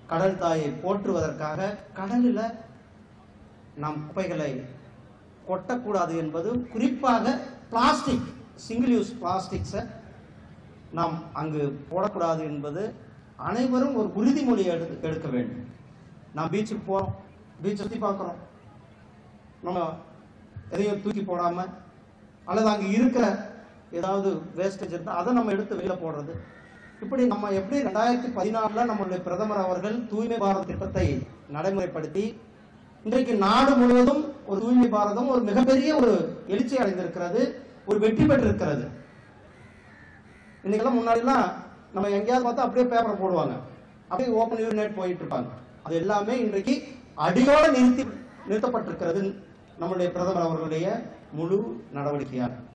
கடல் தாயை போற்றுவதற்காக கடலில் நாம் குப்பைகளை கொட்டக்கூடாது என்பது குறிப்பாக பிளாஸ்டிக் சிங்கிள் யூஸ் பிளாஸ்டிக்ஸை நாம் அங்கு போடக்கூடாது என்பது அனைவரும் ஒரு உறுதிமொழி எடு எடுக்க வேண்டும் நாம் பீச்சுக்கு போகிறோம் பீச் சுற்றி பார்க்குறோம் நம்ம எதையும் தூக்கி போடாம அல்லது அங்கே இருக்கிற ஏதாவது வேஸ்டேஜ் இருந்தால் அதை நம்ம எடுத்து வெளியில போடுறது இப்படி நம்ம எப்படி ரெண்டாயிரத்தி பதினாறுல நம்மளுடைய பிரதமர் அவர்கள் தூய்மை பாரத் திட்டத்தை நடைமுறைப்படுத்தி இன்றைக்கு நாடு முழுவதும் ஒரு தூய்மை பாரதம் ஒரு மிகப்பெரிய ஒரு எழுச்சி அடைந்திருக்கிறது ஒரு வெற்றி பெற்றிருக்கிறது இன்னைக்கெல்லாம் முன்னாடிலாம் நம்ம எங்கேயாவது பார்த்தா அப்படியே பேப்பரை போடுவாங்க அப்படியே ஓப்பன் யூரினேட் போயிட்டு இருப்பாங்க அது எல்லாமே இன்றைக்கு அடியோட நிறுத்தி நிறுத்தப்பட்டிருக்கிறது நம்முடைய பிரதமர் அவர்களுடைய முழு நடவடிக்கையாக